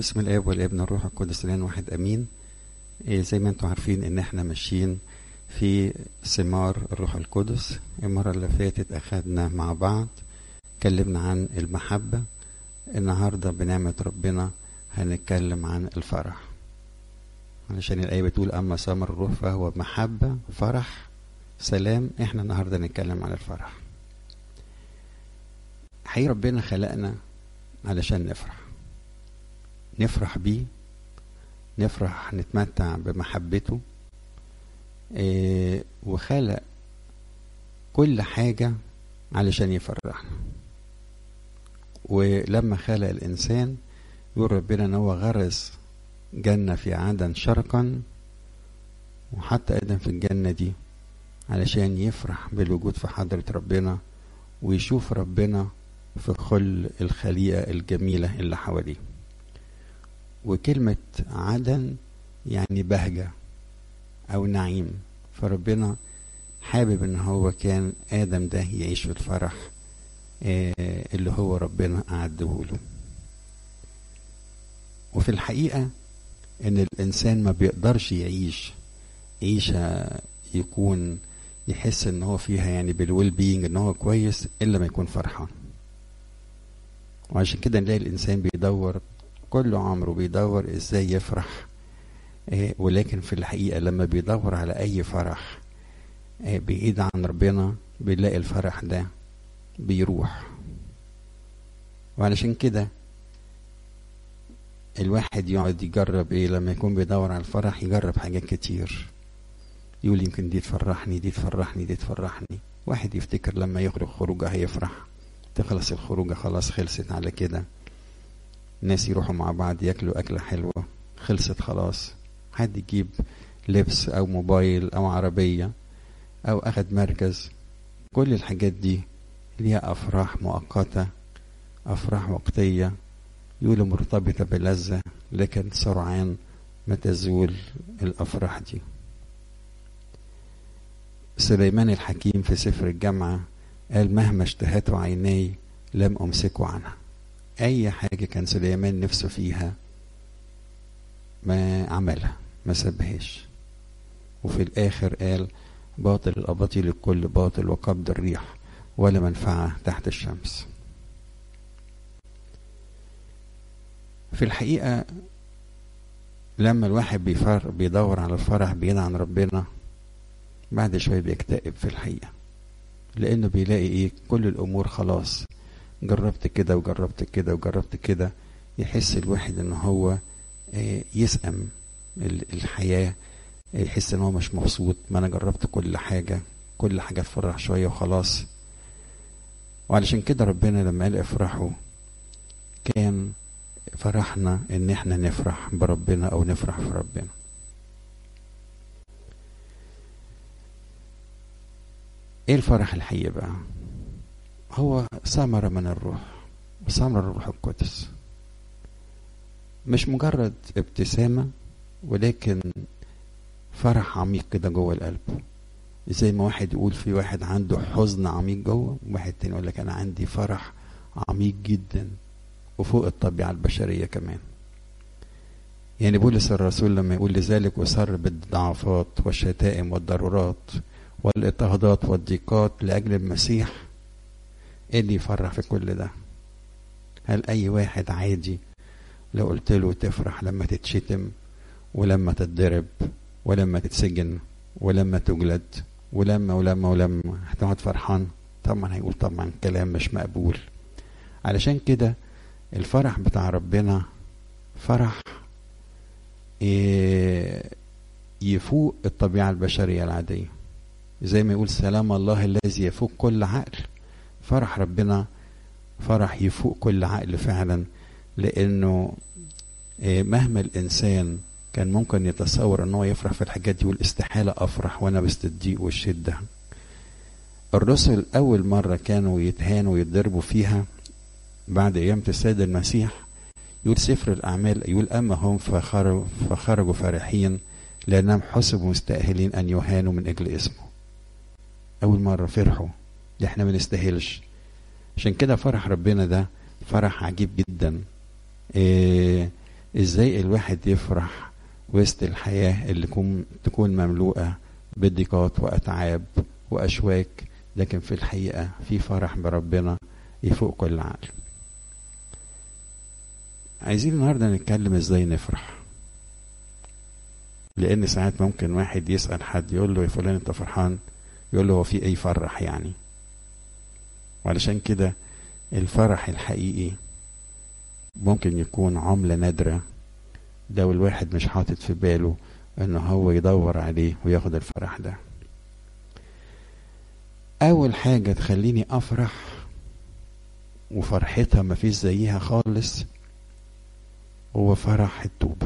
بسم الاب والابن والروح القدس الان واحد امين إيه زي ما انتم عارفين ان احنا ماشيين في ثمار الروح القدس المرة اللي فاتت اخدنا مع بعض اتكلمنا عن المحبة النهاردة بنعمة ربنا هنتكلم عن الفرح علشان الآية بتقول أما ثمر الروح فهو محبة فرح سلام احنا النهاردة نتكلم عن الفرح حقيقي ربنا خلقنا علشان نفرح نفرح بيه نفرح نتمتع بمحبته إيه وخلق كل حاجة علشان يفرحنا ولما خلق الإنسان يقول ربنا إن هو غرس جنة في عدن شرقا وحتى آدم في الجنة دي علشان يفرح بالوجود في حضرة ربنا ويشوف ربنا في كل الخليقة الجميلة اللي حواليه وكلمة عدن يعني بهجة أو نعيم فربنا حابب إن هو كان آدم ده يعيش في الفرح اللي هو ربنا أعده له وفي الحقيقة إن الإنسان ما بيقدرش يعيش عيشة يكون يحس إن هو فيها يعني بالويل بينج إن هو كويس إلا ما يكون فرحان وعشان كده نلاقي الإنسان بيدور كل عمره بيدور إزاي يفرح إيه ولكن في الحقيقة لما بيدور على أي فرح إيه بعيد عن ربنا بيلاقي الفرح ده بيروح وعلشان كده الواحد يقعد يجرب ايه لما يكون بيدور على الفرح يجرب حاجات كتير يقول يمكن دي تفرحني دي تفرحني دي تفرحني واحد يفتكر لما يخرج خروجه هيفرح تخلص الخروجه خلاص خلصت على كده ناس يروحوا مع بعض ياكلوا أكلة حلوة خلصت خلاص حد يجيب لبس أو موبايل أو عربية أو أخد مركز كل الحاجات دي ليها أفراح مؤقتة أفراح وقتية يقولوا مرتبطة بلذة لكن سرعان ما تزول الأفراح دي سليمان الحكيم في سفر الجامعة قال مهما اشتهته عيني لم أمسكه عنها أي حاجة كان سليمان نفسه فيها ما عملها ما سابهاش وفي الآخر قال باطل الأباطيل الكل باطل وقبض الريح ولا منفعة تحت الشمس في الحقيقة لما الواحد بيفر بيدور على الفرح بعيد عن ربنا بعد شوية بيكتئب في الحقيقة لأنه بيلاقي إيه كل الأمور خلاص جربت كده وجربت كده وجربت كده يحس الواحد ان هو يسأم الحياة يحس ان هو مش مبسوط ما انا جربت كل حاجة كل حاجة تفرح شوية وخلاص وعلشان كده ربنا لما قال افرحوا كان فرحنا ان احنا نفرح بربنا او نفرح في ربنا ايه الفرح الحقيقي بقى هو ثمرة من الروح ثمرة الروح القدس مش مجرد ابتسامة ولكن فرح عميق كده جوه القلب زي ما واحد يقول في واحد عنده حزن عميق جوه واحد تاني يقول لك انا عندي فرح عميق جدا وفوق الطبيعة البشرية كمان يعني بولس الرسول لما يقول لذلك أسر بالضعفات والشتائم والضرورات والاضطهادات والضيقات لأجل المسيح ايه اللي يفرح في كل ده هل اي واحد عادي لو قلت له تفرح لما تتشتم ولما تتضرب ولما تتسجن ولما تجلد ولما ولما ولما هتقعد فرحان طبعا هيقول طبعا كلام مش مقبول علشان كده الفرح بتاع ربنا فرح إيه يفوق الطبيعة البشرية العادية زي ما يقول سلام الله الذي يفوق كل عقل فرح ربنا فرح يفوق كل عقل فعلا لانه مهما الانسان كان ممكن يتصور ان هو يفرح في الحاجات دي والاستحالة افرح وانا بس الضيق والشدة الرسل اول مرة كانوا يتهانوا ويتضربوا فيها بعد قيامة السيد المسيح يقول سفر الاعمال يقول اما هم فخرجوا, فخرجوا فرحين لانهم حسبوا مستأهلين ان يهانوا من اجل اسمه اول مرة فرحوا اللي احنا ما نستاهلش عشان كده فرح ربنا ده فرح عجيب جدا إيه ازاي الواحد يفرح وسط الحياة اللي تكون تكون مملوءة بضيقات وأتعاب وأشواك لكن في الحقيقة في فرح بربنا يفوق كل عقل عايزين النهارده نتكلم ازاي نفرح لان ساعات ممكن واحد يسال حد يقول له يا فلان انت فرحان يقول له هو في ايه يفرح يعني وعلشان كده الفرح الحقيقي ممكن يكون عملة نادرة لو الواحد مش حاطط في باله ان هو يدور عليه وياخد الفرح ده اول حاجة تخليني افرح وفرحتها مفيش زيها خالص هو فرح التوبة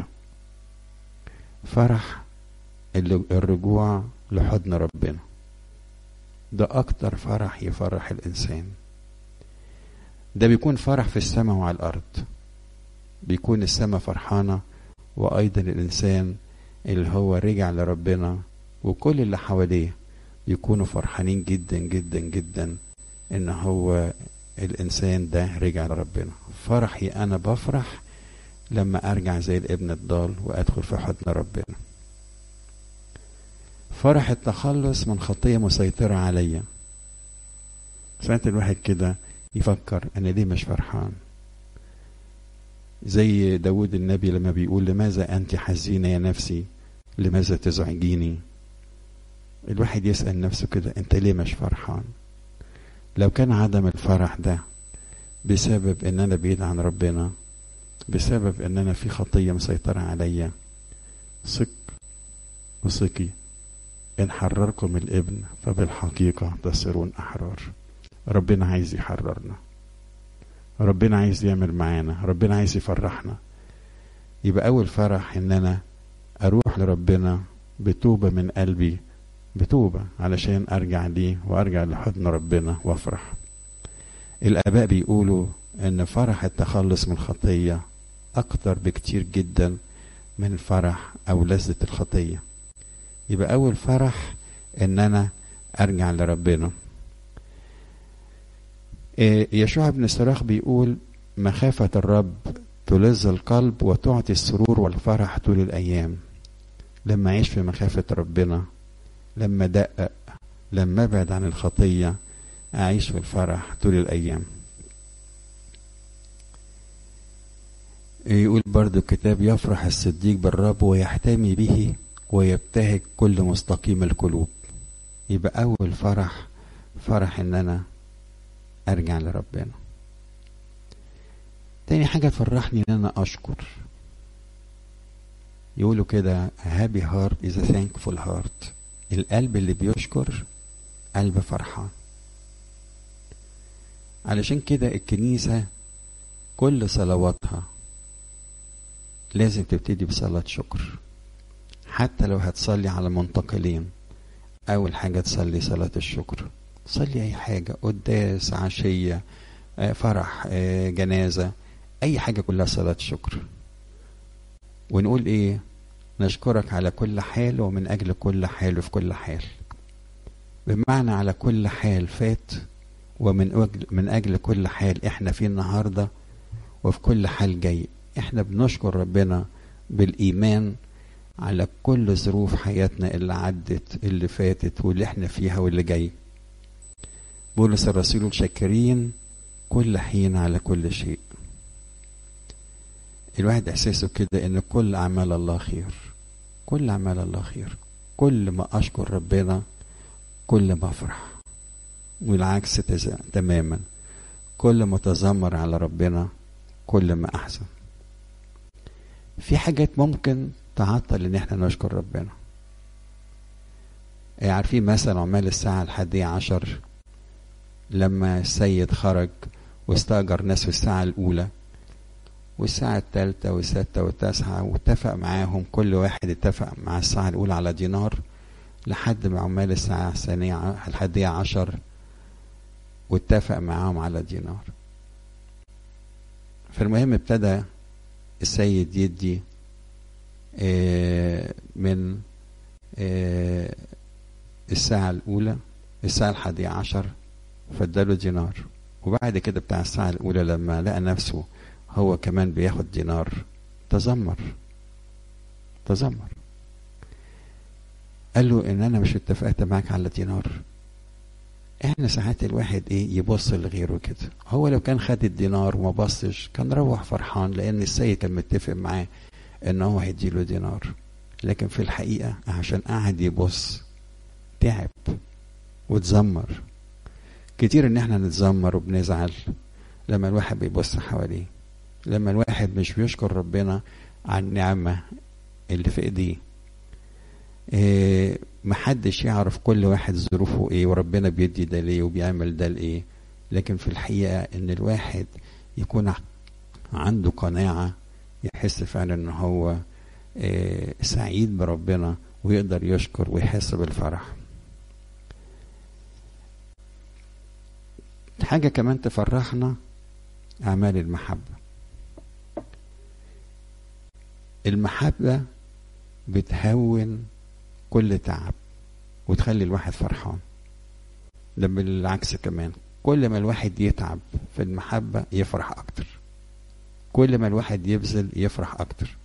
فرح الرجوع لحضن ربنا ده أكتر فرح يفرح الإنسان ده بيكون فرح في السماء وعلى الأرض بيكون السماء فرحانة وأيضا الإنسان اللي هو رجع لربنا وكل اللي حواليه يكونوا فرحانين جدا جدا جدا إن هو الإنسان ده رجع لربنا فرحي أنا بفرح لما ارجع زي الابن الضال وادخل في حضن ربنا فرح التخلص من خطيه مسيطره عليا سمعت الواحد كده يفكر انا ليه مش فرحان زي داود النبي لما بيقول لماذا انت حزينه يا نفسي لماذا تزعجيني الواحد يسال نفسه كده انت ليه مش فرحان لو كان عدم الفرح ده بسبب ان انا بعيد عن ربنا بسبب ان انا في خطيه مسيطره عليا ثق وثقي ان حرركم الابن فبالحقيقه تصيرون احرار ربنا عايز يحررنا ربنا عايز يعمل معانا ربنا عايز يفرحنا يبقى اول فرح ان انا اروح لربنا بتوبه من قلبي بتوبه علشان ارجع ليه وارجع لحضن ربنا وافرح الاباء بيقولوا ان فرح التخلص من الخطيه اكتر بكتير جدا من الفرح او لذة الخطية يبقى اول فرح ان انا ارجع لربنا يشوع بن الصراخ بيقول مخافة الرب تلذ القلب وتعطي السرور والفرح طول الايام لما اعيش في مخافة ربنا لما دقق لما ابعد عن الخطية اعيش في الفرح طول الايام يقول برضو الكتاب يفرح الصديق بالرب ويحتمي به ويبتهج كل مستقيم القلوب يبقى أول فرح فرح إن أنا أرجع لربنا تاني حاجة تفرحني إن أنا أشكر يقولوا كده happy heart is a thankful heart القلب اللي بيشكر قلب فرحان علشان كده الكنيسة كل صلواتها لازم تبتدي بصلاة شكر حتى لو هتصلي على منتقلين أول حاجة تصلي صلاة الشكر صلي أي حاجة قداس عشية فرح جنازة أي حاجة كلها صلاة شكر ونقول إيه نشكرك على كل حال ومن أجل كل حال وفي كل حال بمعنى على كل حال فات ومن أجل, من أجل كل حال إحنا فيه النهاردة وفي كل حال جاي احنا بنشكر ربنا بالايمان على كل ظروف حياتنا اللي عدت اللي فاتت واللي احنا فيها واللي جاي بولس الرسول شاكرين كل حين على كل شيء الواحد احساسه كده ان كل اعمال الله خير كل اعمال الله خير كل ما اشكر ربنا كل ما افرح والعكس تماما كل ما تذمر على ربنا كل ما احزن في حاجات ممكن تعطل ان احنا نشكر ربنا عارفين مثلا عمال الساعة الحادية عشر لما السيد خرج واستأجر ناس في الساعة الأولى والساعة الثالثة والستة والتاسعة واتفق معاهم كل واحد اتفق مع الساعة الأولى على دينار لحد ما عمال الساعة الثانية الحادية عشر واتفق معاهم على دينار فالمهم ابتدى السيد يدي من الساعة الأولى الساعة الحادية عشر فاداله دينار وبعد كده بتاع الساعة الأولى لما لقى نفسه هو كمان بياخد دينار تذمر تذمر قال له ان انا مش اتفقت معاك على دينار احنا ساعات الواحد ايه يبص لغيره كده هو لو كان خد الدينار وما بصش كان روح فرحان لان السيد كان متفق معاه ان هو هيديله دينار لكن في الحقيقة عشان قعد يبص تعب وتذمر كتير ان احنا نتذمر وبنزعل لما الواحد بيبص حواليه لما الواحد مش بيشكر ربنا على النعمة اللي في ايديه إيه محدش يعرف كل واحد ظروفه ايه وربنا بيدي ده ليه وبيعمل ده لايه لكن في الحقيقة ان الواحد يكون عنده قناعة يحس فعلا ان هو إيه سعيد بربنا ويقدر يشكر ويحس بالفرح حاجة كمان تفرحنا أعمال المحبة المحبة بتهون كل تعب وتخلي الواحد فرحان ده بالعكس كمان كل ما الواحد يتعب في المحبة يفرح أكتر كل ما الواحد يبذل يفرح أكتر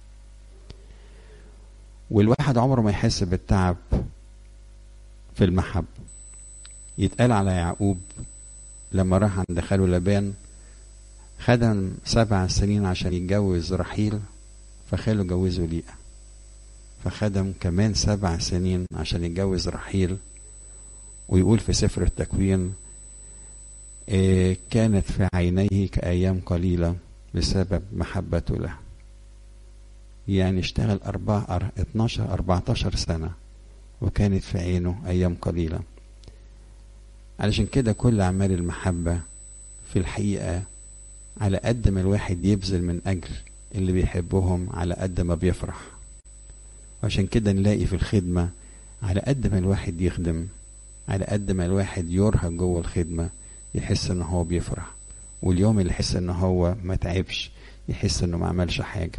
والواحد عمره ما يحس بالتعب في المحبة يتقال على يعقوب لما راح عند خاله لبان خدم سبع سنين عشان يتجوز رحيل فخاله جوزه ليئة فخدم كمان سبع سنين عشان يتجوز رحيل ويقول في سفر التكوين إيه كانت في عينيه كأيام قليلة بسبب محبته له يعني اشتغل أربعة اتناشر أربعتاشر سنة وكانت في عينه أيام قليلة علشان كده كل أعمال المحبة في الحقيقة على قد ما الواحد يبذل من أجل اللي بيحبهم على قد ما بيفرح وعشان كده نلاقي في الخدمة على قد ما الواحد يخدم على قد ما الواحد يرهق جوه الخدمة يحس ان هو بيفرح واليوم اللي يحس ان هو ما تعبش يحس انه ما عملش حاجة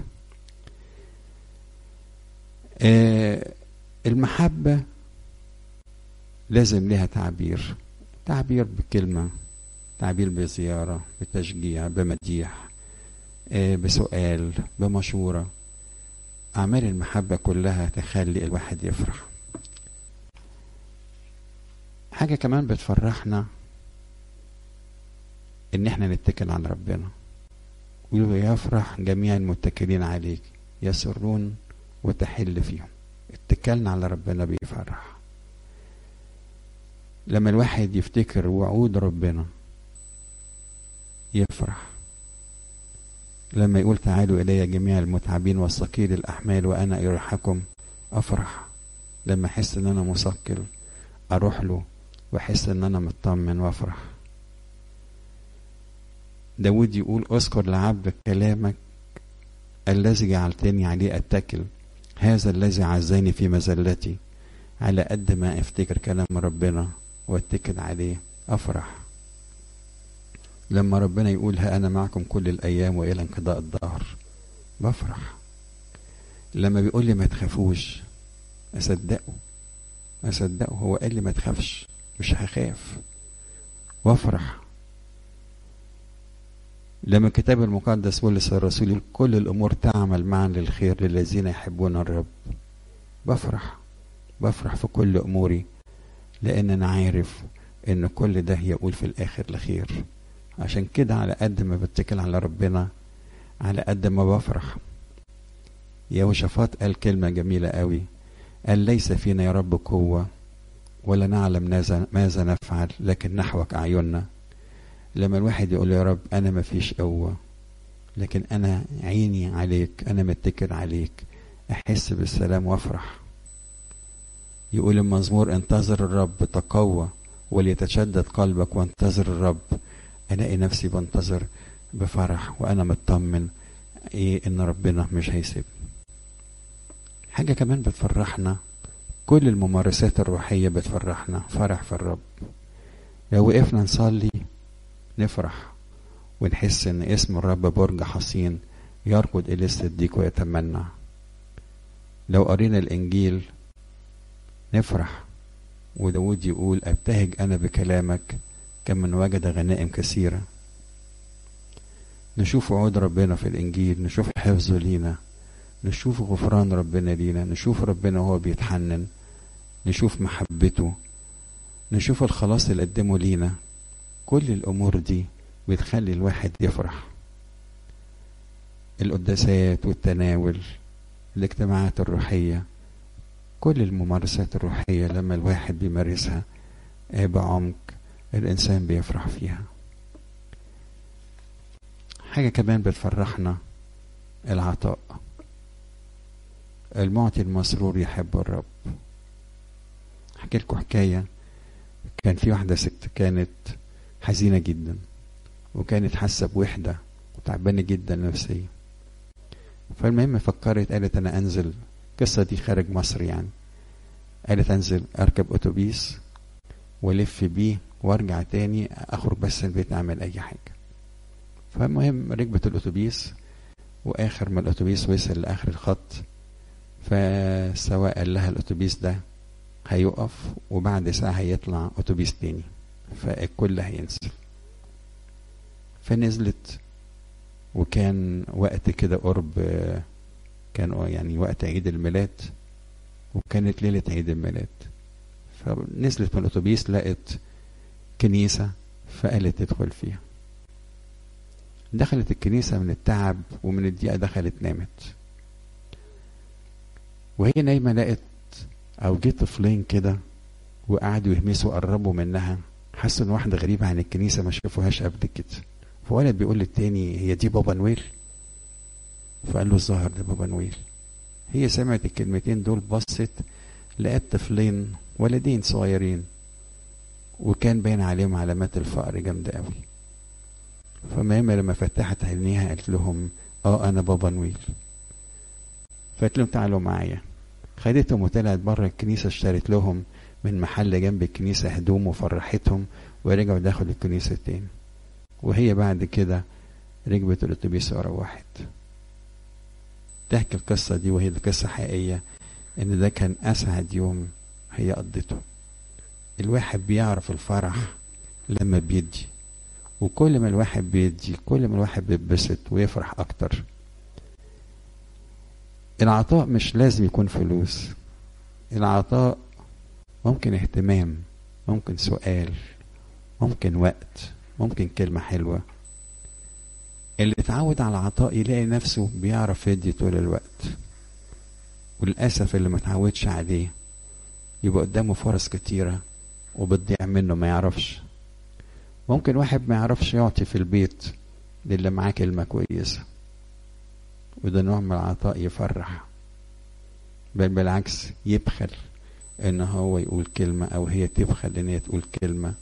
آه المحبة لازم لها تعبير تعبير بكلمة تعبير بزيارة بتشجيع بمديح آه بسؤال بمشورة أعمال المحبة كلها تخلي الواحد يفرح حاجة كمان بتفرحنا إن إحنا نتكل على ربنا ويقول يفرح جميع المتكلين عليك يسرون وتحل فيهم اتكلنا على ربنا بيفرح لما الواحد يفتكر وعود ربنا يفرح لما يقول تعالوا إلي جميع المتعبين والثقيل الأحمال وأنا أريحكم أفرح لما أحس إن أنا مثقل أروح له وأحس إن أنا مطمن وأفرح داود يقول أذكر لعبد كلامك الذي جعلتني عليه أتكل هذا الذي عزاني في مزلتي على قد ما افتكر كلام ربنا واتكل عليه افرح لما ربنا يقول ها انا معكم كل الايام والى انقضاء الدهر بفرح لما بيقول لي ما تخافوش اصدقه اصدقه هو قال لي ما تخافش مش هخاف وافرح لما الكتاب المقدس بولس الرسول يقول كل الامور تعمل معا للخير للذين يحبون الرب بفرح بفرح في كل اموري لان انا عارف ان كل ده يقول في الاخر لخير عشان كده على قد ما بتكل على ربنا على قد ما بفرح يهوشافاط قال كلمة جميلة قوي قال ليس فينا يا رب قوة ولا نعلم ماذا نفعل لكن نحوك أعيننا لما الواحد يقول يا رب أنا ما فيش قوة لكن أنا عيني عليك أنا متكل عليك أحس بالسلام وأفرح يقول المزمور انتظر الرب تقوى وليتشدد قلبك وانتظر الرب الاقي نفسي بنتظر بفرح وانا مطمن ايه ان ربنا مش هيسيب حاجة كمان بتفرحنا كل الممارسات الروحية بتفرحنا فرح في الرب لو وقفنا نصلي نفرح ونحس ان اسم الرب برج حصين يركض الى الصديق ويتمنى لو قرينا الانجيل نفرح وداود يقول ابتهج انا بكلامك كمن وجد غنائم كثيرة نشوف وعود ربنا في الإنجيل نشوف حفظه لينا نشوف غفران ربنا لينا نشوف ربنا وهو بيتحنن نشوف محبته نشوف الخلاص اللي قدمه لينا كل الأمور دي بتخلي الواحد يفرح القداسات والتناول الاجتماعات الروحية كل الممارسات الروحية لما الواحد بيمارسها بعمق الإنسان بيفرح فيها حاجة كمان بتفرحنا العطاء المعطي المسرور يحب الرب احكي لكم حكاية كان في واحدة ست كانت حزينة جدا وكانت حاسة بوحدة وتعبانة جدا نفسيا فالمهم فكرت قالت أنا أنزل القصة دي خارج مصر يعني قالت أنزل أركب أتوبيس والف بيه وارجع تاني اخرج بس البيت اعمل اي حاجة فالمهم ركبت الاتوبيس واخر ما الاتوبيس وصل لاخر الخط فالسواق قال لها الاتوبيس ده هيقف وبعد ساعة هيطلع اتوبيس تاني فالكل هينزل فنزلت وكان وقت كده قرب كان يعني وقت عيد الميلاد وكانت ليلة عيد الميلاد فنزلت من الاتوبيس لقت كنيسة فقالت تدخل فيها دخلت الكنيسة من التعب ومن الدقيقة دخلت نامت وهي نايمة لقت أو جه طفلين كده وقعدوا يهمسوا قربوا منها حسوا إن واحدة غريبة عن الكنيسة ما شافوهاش قبل كده فولد بيقول للتاني هي دي بابا نويل فقال له الظاهر ده بابا نويل هي سمعت الكلمتين دول بصت لقت طفلين ولدين صغيرين وكان باين عليهم علامات الفقر جامدة قوي فمهم لما فتحت عينيها قالت لهم اه انا بابا نويل فقالت لهم تعالوا معايا خدتهم وطلعت بره الكنيسة اشترت لهم من محل جنب الكنيسة هدوم وفرحتهم ورجعوا دخلوا الكنيسة تاني وهي بعد كده ركبت الاتوبيس وروحت تحكي القصة دي وهي قصة حقيقية ان ده كان اسعد يوم هي قضته الواحد بيعرف الفرح لما بيدي وكل ما الواحد بيدي كل ما الواحد بيتبسط ويفرح اكتر العطاء مش لازم يكون فلوس العطاء ممكن اهتمام ممكن سؤال ممكن وقت ممكن كلمة حلوة اللي اتعود على العطاء يلاقي نفسه بيعرف يدي طول الوقت وللأسف اللي ما اتعودش عليه يبقى قدامه فرص كتيرة وبتضيع منه ما يعرفش ممكن واحد ما يعرفش يعطي في البيت للي معاه كلمة كويسة وده نوع من العطاء يفرح بل بالعكس يبخل ان هو يقول كلمة او هي تبخل ان هي تقول كلمة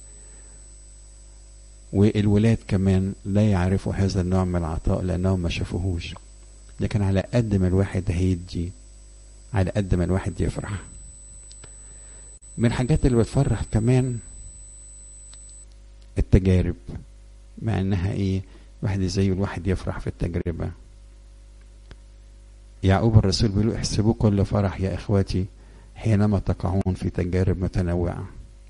والولاد كمان لا يعرفوا هذا النوع من العطاء لانهم ما شافوهوش لكن على قد ما الواحد هيدي على قد ما الواحد يفرح من الحاجات اللي بتفرح كمان التجارب مع انها ايه واحد زي الواحد يفرح في التجربة يعقوب الرسول بيقول احسبوا كل فرح يا اخواتي حينما تقعون في تجارب متنوعة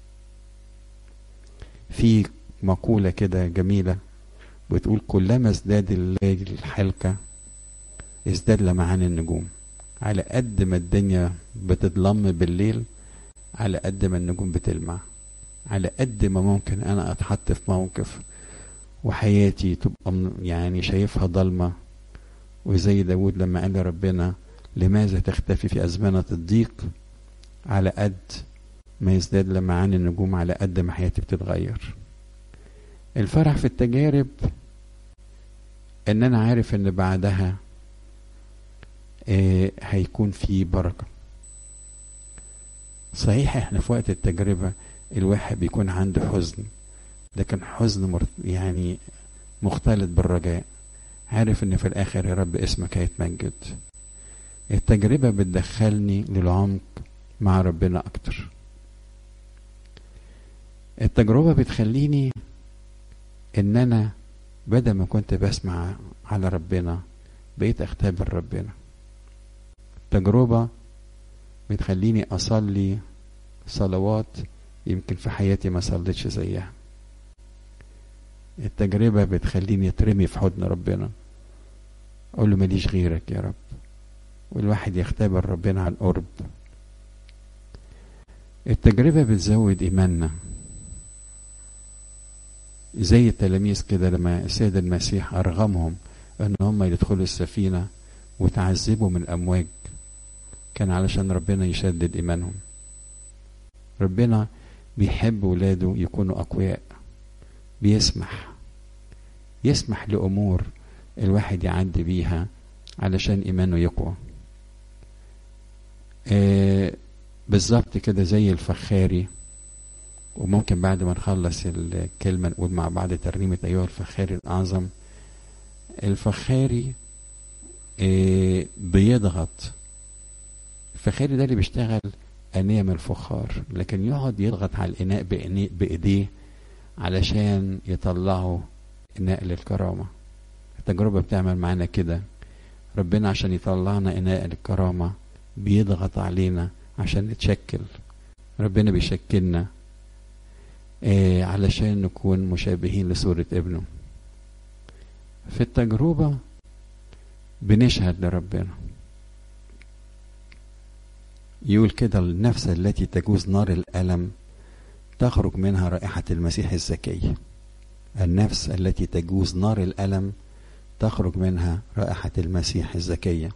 في مقولة كده جميلة بتقول كلما ازداد الليل الحلقة ازداد لمعان النجوم على قد ما الدنيا بتضلم بالليل على قد ما النجوم بتلمع على قد ما ممكن انا اتحط في موقف وحياتي تبقى يعني شايفها ضلمة وزي داود لما قال ربنا لماذا تختفي في أزمنة الضيق على قد ما يزداد لمعان النجوم على قد ما حياتي بتتغير الفرح في التجارب ان انا عارف ان بعدها آه هيكون في بركة صحيح احنا في وقت التجربة الواحد بيكون عنده حزن لكن حزن مرت يعني مختلط بالرجاء عارف ان في الاخر يا رب اسمك هيتمجد التجربة بتدخلني للعمق مع ربنا اكتر التجربة بتخليني ان انا بدل ما كنت بسمع على ربنا بقيت اختبر ربنا التجربة بتخليني اصلي صلوات يمكن في حياتي ما صليتش زيها التجربة بتخليني اترمي في حضن ربنا اقول له ماليش غيرك يا رب والواحد يختبر ربنا عن قرب التجربة بتزود إيماننا زي التلاميذ كده لما السيد المسيح أرغمهم إن هم يدخلوا السفينة وتعذبوا من الأمواج كان علشان ربنا يشدد إيمانهم ربنا بيحب ولاده يكونوا أقوياء بيسمح يسمح لأمور الواحد يعدي بيها علشان إيمانه يقوى آه بالظبط كده زي الفخاري وممكن بعد ما نخلص الكلمة نقول مع بعض ترنيمة أيها الفخاري الأعظم الفخاري آه بيضغط الفخاري ده اللي بيشتغل أنية من الفخار لكن يقعد يضغط على الإناء بإيديه علشان يطلعوا إناء للكرامة التجربة بتعمل معانا كده ربنا عشان يطلعنا إناء للكرامة بيضغط علينا عشان نتشكل ربنا بيشكلنا آه علشان نكون مشابهين لصورة ابنه في التجربة بنشهد لربنا يقول كده النفس التي تجوز نار الألم تخرج منها رائحة المسيح الزكي النفس التي تجوز نار الألم تخرج منها رائحة المسيح الزكية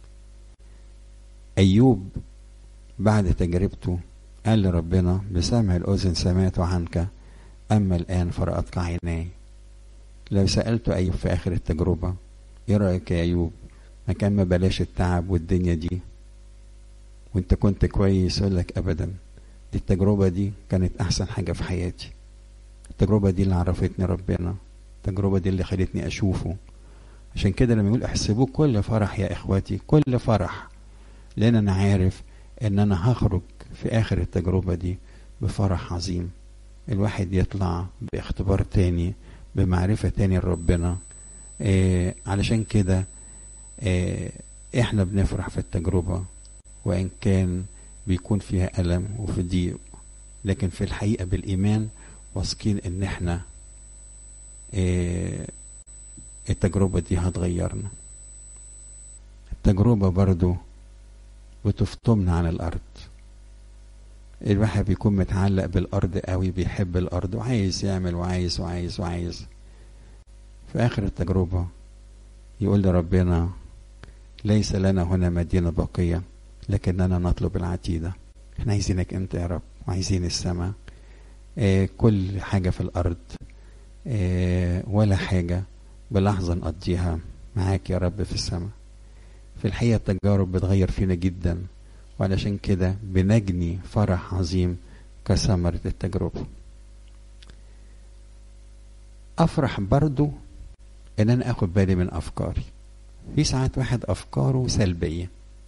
أيوب بعد تجربته قال لربنا بسمع الأذن سمعت عنك أما الآن فرأتك عيناي لو سألت أيوب في آخر التجربة إيه رأيك يا أيوب ما كان ما بلاش التعب والدنيا دي وانت كنت كويس يقول لك أبدا دي التجربة دي كانت أحسن حاجة في حياتي التجربة دي اللي عرفتني ربنا التجربة دي اللي خلتني أشوفه عشان كده لما يقول احسبوه كل فرح يا إخواتي كل فرح لأن أنا عارف إن أنا هخرج في آخر التجربة دي بفرح عظيم الواحد يطلع باختبار تاني بمعرفة تاني لربنا إيه علشان كده إيه احنا بنفرح في التجربة وإن كان بيكون فيها ألم وفي ضيق لكن في الحقيقة بالإيمان واثقين إن احنا إيه التجربة دي هتغيرنا التجربة برضو بتفطمنا عن الأرض الواحد بيكون متعلق بالأرض قوي بيحب الأرض وعايز يعمل وعايز وعايز وعايز في آخر التجربة يقول لربنا ليس لنا هنا مدينة باقية لكننا نطلب العتيدة احنا عايزينك انت يا رب وعايزين السماء اه كل حاجة في الأرض اه ولا حاجة بلحظة نقضيها معاك يا رب في السماء في الحقيقة التجارب بتغير فينا جدا وعلشان كده بنجني فرح عظيم كثمرة التجربة أفرح برضو إن أنا أخد بالي من أفكاري في ساعات واحد أفكاره سلبية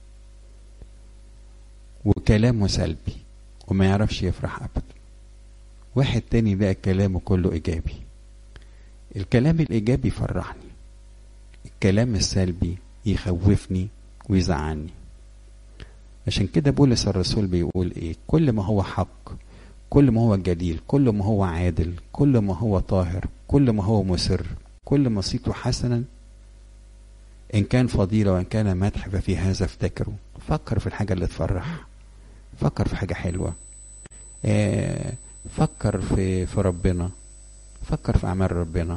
وكلامه سلبي وما يعرفش يفرح أبدا واحد تاني بقى كلامه كله إيجابي الكلام الإيجابي يفرحني الكلام السلبي يخوفني ويزعلني عشان كده بولس الرسول بيقول ايه كل ما هو حق كل ما هو جليل كل ما هو عادل كل ما هو طاهر كل ما هو مسر كل ما صيته حسنا ان كان فضيلة وان كان مدح ففي هذا افتكروا فكر في الحاجة اللي تفرح فكر في حاجة حلوة آه فكر في في ربنا فكر في اعمال ربنا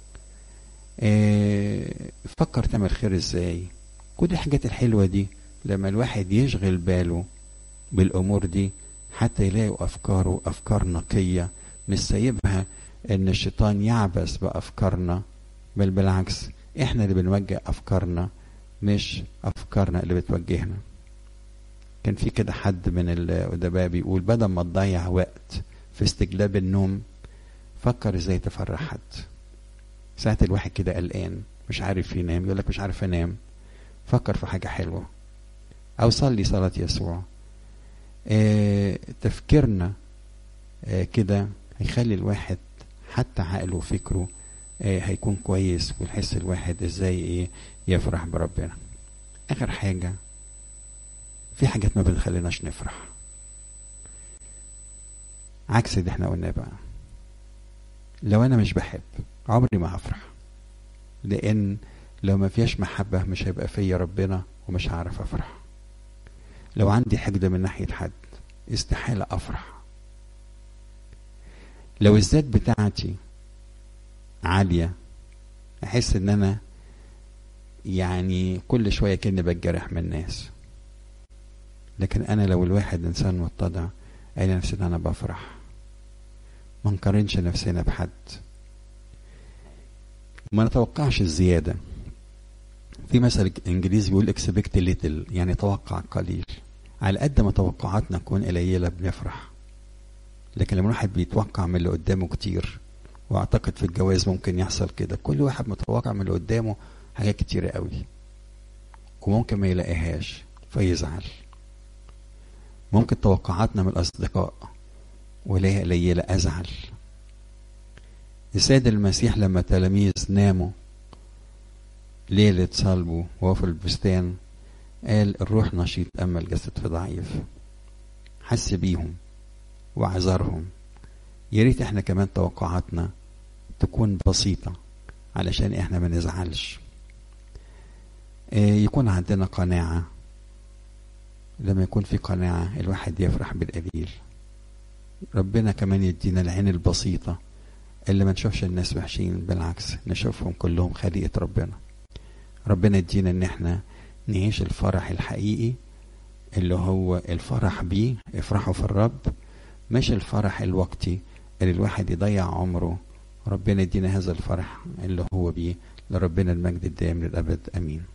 آه فكر تعمل خير ازاي كل الحاجات الحلوة دي لما الواحد يشغل باله بالامور دي حتى يلاقوا افكاره افكار نقيه مش سايبها ان الشيطان يعبث بافكارنا بل بالعكس احنا اللي بنوجه افكارنا مش افكارنا اللي بتوجهنا كان في كده حد من الادباء بيقول بدل ما تضيع وقت في استجلاب النوم فكر ازاي تفرح حد ساعة الواحد كده قلقان مش عارف ينام يقول لك مش عارف انام فكر في حاجة حلوة أو صلي صلاة يسوع آه تفكيرنا آه كده هيخلي الواحد حتى عقله وفكره آه هيكون كويس ويحس الواحد ازاي ايه يفرح بربنا اخر حاجة في حاجات ما بتخليناش نفرح عكس اللي احنا قلناه بقى لو انا مش بحب عمري ما هفرح لان لو ما فيهاش محبة مش هيبقى فيا ربنا ومش هعرف افرح لو عندي حقد من ناحيه حد استحاله افرح لو الذات بتاعتي عاليه احس ان انا يعني كل شويه كاني بتجرح من الناس لكن انا لو الواحد انسان متضع الاقي نفسي ان انا بفرح ما نقارنش نفسنا بحد ما نتوقعش الزياده في مثل انجليزي بيقول اكسبكت ليتل يعني توقع قليل على قد ما توقعاتنا تكون قليله بنفرح لكن لما الواحد بيتوقع من اللي قدامه كتير واعتقد في الجواز ممكن يحصل كده كل واحد متوقع من اللي قدامه حاجات كتيره قوي وممكن ما يلاقيهاش فيزعل ممكن توقعاتنا من الاصدقاء ولاقيها قليله ازعل السيد المسيح لما تلاميذ ناموا ليلة صلبه وهو في البستان قال الروح نشيط أما الجسد فضعيف حس بيهم وعذرهم يا ريت احنا كمان توقعاتنا تكون بسيطة علشان احنا ما نزعلش اه يكون عندنا قناعة لما يكون في قناعة الواحد يفرح بالقليل ربنا كمان يدينا العين البسيطة اللي ما نشوفش الناس وحشين بالعكس نشوفهم كلهم خليقة ربنا ربنا يدينا ان احنا نعيش الفرح الحقيقي اللي هو الفرح بيه افرحوا في الرب مش الفرح الوقتي اللي الواحد يضيع عمره ربنا يدينا هذا الفرح اللي هو بيه لربنا المجد الدائم للابد امين